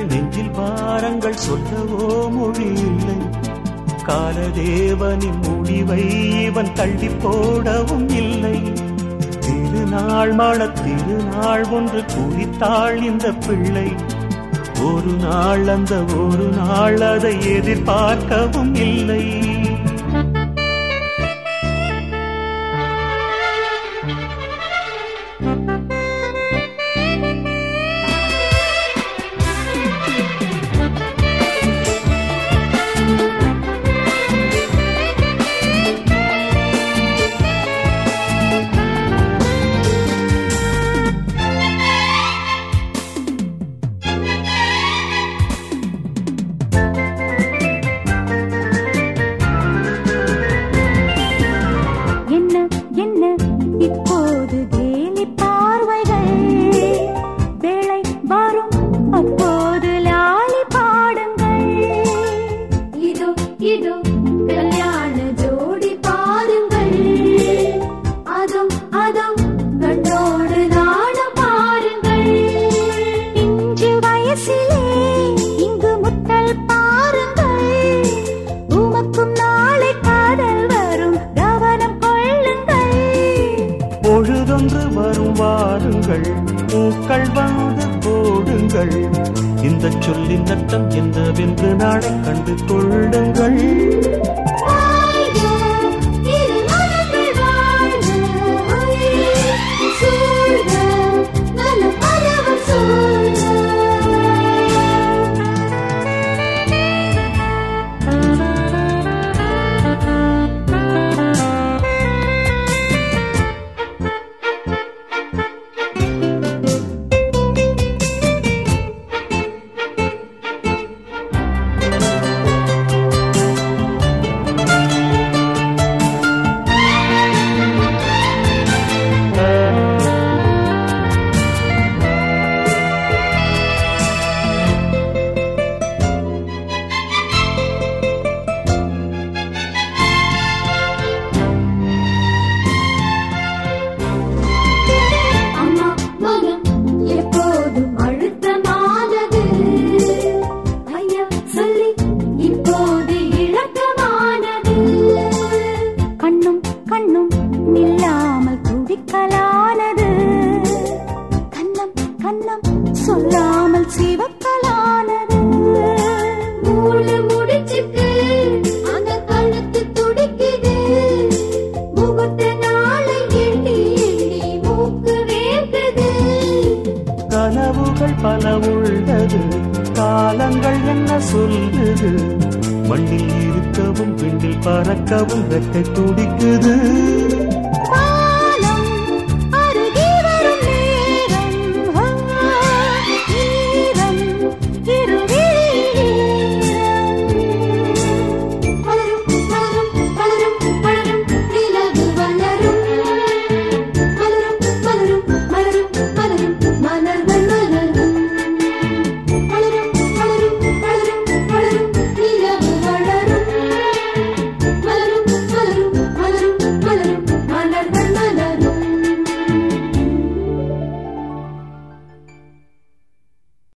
நெஞ்சில் பாரங்கள் சொல்லவோ மொழி இல்லை காலதேவனின் முடிவை இவன் தள்ளி போடவும் இல்லை திருநாள் மழ திருநாள் ஒன்று குறித்தாள் இந்த பிள்ளை ஒரு நாள் அந்த ஒரு நாள் அதை எதிர்பார்க்கவும் இல்லை என்ன என்ன இப்போது கேலி பார்வைகள் வேளை வரும் அப்போது லாலி பாடுங்கள் இதோ இதோ கல்யாண ஜோடி பாருங்கள் அதோ அதோ கண்ணோடு நாணம் பாருங்கள் இன்று வயசிலே இங்கு முத்தல் பாருங்கள் உமக்கும் நாளை காதல் வரும் கவனம் கொள்ளுங்கள் பொழுதொன்று வரும் வாருங்கள் பூக்கள் வந்து போடுங்கள் இந்த சொல்லின் அர்த்தம் என்னவென்று நாளை கண்டு கொள்ளுங்கள் வாழ்க, இரு மனங்கள் வாழ்க, ஒளியே சூழ்க, நலம் பலவும் சூழ்க. அம்மா மகன் எப்போதும் அழுத்தமானது ஐயா சொல்லி இப்போது இழக்கமானது கண்ணும் கண்ணும் நில்லாமல் துடிக்கலானது கண்ணம் கண்ணம் சொல்லாமல் சிவக்கலானது மூணு முடிச்சுக்கு அந்த கழுத்து துடிக்குது முகூர்த்த நாளை எண்ணி எண்ணி மூக்கு வேர்க்குது கனவுகள் பல உள்ளது காலங்கள் என்ன சொல்லுது மண்ணில் இருக்கவும் விண்ணில் பறக்கவும் ரெக்கை துடிக்குது